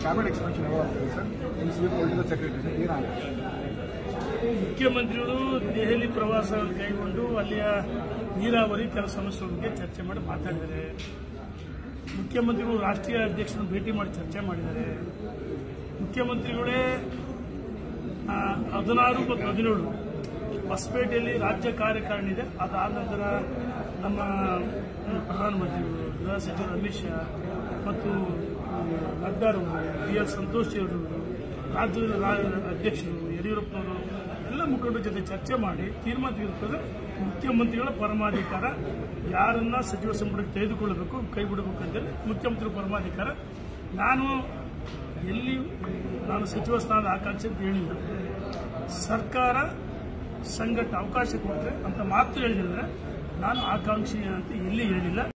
cabinet expansion ಯಾವಾಗ ಆಗ್ತದೆ sir ನಿಮ್ಮ ಸಿ ಪೊಲಿಟಿಕಲ್ ಸೆಕ್ರೆಟರಿ ಏನಾಗುತ್ತೆ ಮುಖ್ಯಮಂತ್ರಿಗಳು ದೆಹಲಿ ಪ್ರವಾಸವನ್ನು ಕೈಗೊಂಡು ಅಲ್ಲಿಯ ನೀರಾವರಿ ಕೆಲ ಸಮಸ್ಯೆಗಳ ಬಗ್ಗೆ ಚರ್ಚೆ ಮಾಡಿ ಮಾತಾಡಿದ್ದಾರೆ ಮುಖ್ಯಮಂತ್ರಿಗಳು ರಾಷ್ಟ್ರೀಯ ಅಧ್ಯಕ್ಷರನ್ನು ಭೇಟಿ ಮಾಡಿ ಚರ್ಚೆ ಮಾಡಿದ್ದಾರೆ ಮುಖ್ಯಮಂತ್ರಿಗಳೇ ಆ, ಹದಿನಾರು ಮತ್ತು ಹದಿನೇಳು ಹೊಸಪೇಟೆಯಲ್ಲಿ ರಾಜ್ಯ ಕಾರ್ಯಕಾರಿಣಿ ಇದೆ ಅದಾದ ನಂತರ ನಮ್ಮ ಹ್ಮ್, ಪ್ರಧಾನಮಂತ್ರಿಗಳು ಗೃಹ ಸಚಿವರು ಅಮಿತ್ ಶಾ ಮತ್ತು ನಡ್ಡಾರವರು ಬಿ ಎಲ್ ಸಂತೋಷ್ ಅವರು ರಾಜ್ಯದ ರಾ- ಅಧ್ಯಕ್ಷರು ಯಡಿಯೂರಪ್ಪನವರು ಎಲ್ಲ ಮುಖಂಡರ ಜೊತೆ ಚರ್ಚೆ ಮಾಡಿ ತೀರ್ಮಾನ ತೆಗೆದುಕೊಂಡ್ರೆ ಮುಖ್ಯಮಂತ್ರಿಗಳ ಪರಮಾಧಿಕಾರ ಯಾರನ್ನ ಸಚಿವ ಸಂಪುಟಕ್ಕೆ ತೆಗೆದುಕೊಳ್ಳಬೇಕು ಕೈ ಬಿಡಬೇಕು ಅಂತೇಳಿ ಮುಖ್ಯಮಂತ್ರಿ ಪರಮಾಧಿಕಾರ ನಾನು ಎಲ್ಲಿ ನಾನು ಸಚಿವ ಸ್ಥಾನದ ಆಕಾಂಕ್ಷೆ ಅಂತ ಹೇಳಿಲ್ಲ ಸರ್ಕಾರ ಸಂಘಟ ಅವಕಾಶ ಕೊಟ್ಟರೆ ಅಂತ ಮಾತು ಹೇಳಿದ್ರೆ ನಾನು ಆಕಾಂಕ್ಷಿ ಅಂತ ಎಲ್ಲಿ ಹೇಳಿಲ್ಲ